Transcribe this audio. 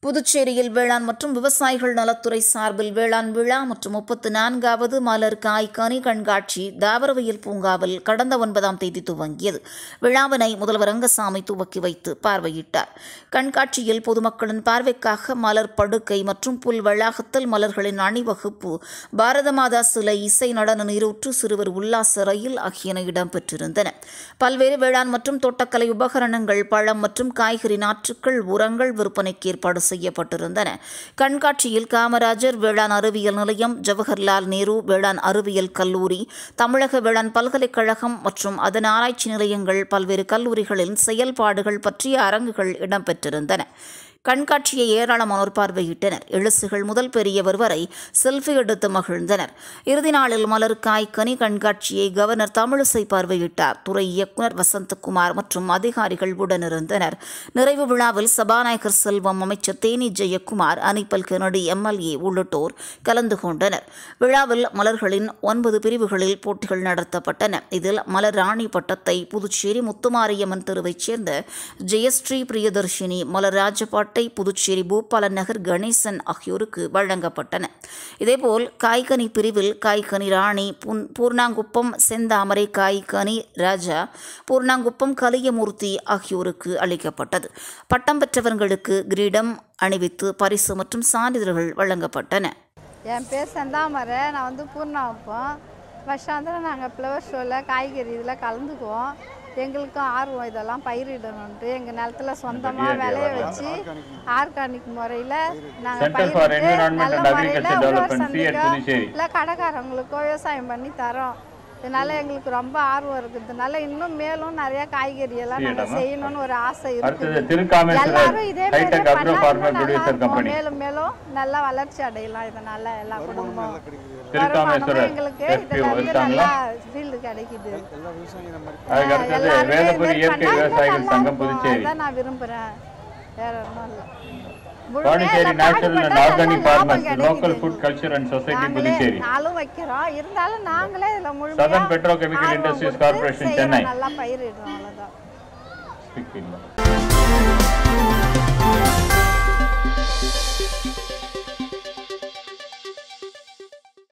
புதுச்சேரியில் வேளாண் மற்றும் விவசாயிகள் நலத்துறை சார்பில் வேளாண் விழா மற்றும் முப்பத்து நான்காவது மலர் காய் கனி கண்காட்சி தாவரவியல் பூங்காவில் கடந்த ஒன்பதாம் தேதி துவங்கியது விழாவினை முதல்வர் ரங்கசாமி துவக்கி வைத்து பார்வையிட்டார் கண்காட்சியில் பொதுமக்களின் பார்வைக்காக மலர் படுக்கை மற்றும் புல் வளாகத்தில் மலர்களின் அணிவகுப்பு பாரத மாதா சிலை இசை நடன நீரூற்று சிறுவர் உல்லாச ரயில் ஆகியன இடம்பெற்றிருந்தன பல்வேறு வேளாண் மற்றும் தோட்டக்கலை உபகரணங்கள் பழம் மற்றும் காய்கறி நாற்றுக்கள் உரங்கள் விற்பனைக்கு ஏற்பாடு செய்யப்பட்டிருந்தன கண்காட்சியில் காமராஜர் வேளாண் அறிவியல் நிலையம் ஜவஹர்லால் நேரு வேளாண் அறிவியல் கல்லூரி தமிழக வேளாண் பல்கலைக்கழகம் மற்றும் அதன் ஆராய்ச்சி நிலையங்கள் பல்வேறு கல்லூரிகளின் செயல்பாடுகள் பற்றிய அரங்குகள் இடம்பெற்றிருந்தன கண்காட்சியை ஏராளமானோர் பார்வையிட்டனர் எழுசுகள் முதல் பெரியவர் வரை செல்ஃபி எடுத்து மகிழ்ந்தனர் இறுதி நாளில் மலர் காய் கனி கண்காட்சியை கவர்னர் தமிழிசை பார்வையிட்டார் துறை இயக்குநர் வசந்தகுமார் மற்றும் அதிகாரிகள் உடனிருந்தனர் நிறைவு விழாவில் சபாநாயகர் செல்வம் அமைச்சர் தேனி ஜெயக்குமார் அனிப்பல் கெனடி எம்எல்ஏ உள்ளிட்டோர் கலந்து கொண்டனர் விழாவில் மலர்களின் ஒன்பது பிரிவுகளில் போட்டிகள் நடத்தப்பட்டன இதில் மலர் ராணி பட்டத்தை புதுச்சேரி முத்துமாரியம்மன் தெருவைச் சேர்ந்த ஜெயஸ்ரீ பிரியதர்ஷினி மலர் ராஜபாட்டை புதுச்சேரி பூபாலன் நகர் கணேசன் ஆகியோருக்கு வழங்கப்பட்டன இதேபோல் காய்கனி பிரிவில் காய்கனி ராணி புன் பூர்ணாங்குப்பம் செந்தாமரை காய்கனி ராஜா பூர்ணாங்குப்பம் கலியமூர்த்தி ஆகியோருக்கு அளிக்கப்பட்டது பட்டம் பெற்றவர்களுக்கு கிரீடம் அணிவித்து பரிசு மற்றும் சான்றிதழ்கள் வழங்கப்பட்டன என் பேர் செந்தாமரை நான் வந்து பூர்ணா வைப்போம் வருஷாந்திரம் நாங்கள் ஃப்ளவர் ஷோவில் காய்கறி இதில் கலந்துக்குவோம் எங்களுக்கும் ஆர்வம் இதெல்லாம் பயிரிடணுன்ட்டு எங்கள் நிலத்துல சொந்தமாக விளைய வச்சு ஆர்கானிக் முறையில் நாங்கள் Center for பயிரிட்டு Environment நல்ல and முறையில் Agriculture உழவர் Development, CET சந்தைக்கோ புதுச்சேரி. இல்லை கடைக்காரங்களுக்கோ விவசாயம் பண்ணி தரோம் இதனால எங்களுக்கு ரொம்ப ஆர்வம் இருக்கிறதுனால இன்னும் மேலும் நிறைய காய்கறி எல்லாம் நாங்கள் செய்யலாமா? செய்யணும்னு ஒரு ஆசை அடுத்தது இருக்குது திருக்காமேஸ்வரர் எல்லாரும் இதே மாதிரி ஹைடெக் அக்ரோ பண்ணா ஃபார்மர் இன்னும் நல்லா ப்ரொடியூசர் இருக்கும். கம்பெனி மேலும் மேலும் நல்லா வளர்ச்சி அடையலாம் இதனால எல்லா குடும்பம் திருக்காமேஸ்வரர் வருமானமும் எங்களுக்கு FPO இதுல இருந்து இருக்காங்களா நல்லா ஃபீல்டு கிடைக்குது அதுக்கு அடுத்தது எல்லாரும் வேதபுரி இது இயற்கை பண்ணா விவசாயிகள் நல்லா சங்கம் இருக்கும். புதுச்சேரி அதான் நான் விரும்புறேன் வேற ஒன்றும் இல்லை Pondicherry natural and organic farmers local food culture and society நாங்களே புதுச்சேரி நாளும் வைக்கிறோம் இருந்தாலும் நாங்களே இதுல முழுமையா Southern Petrochemical ஆர்வம் Industries கொடுத்து Corporation, செய்யணும். சென்னை. நல்லா பயிரிடுறோம் அவ்வளவுதான் Speak English.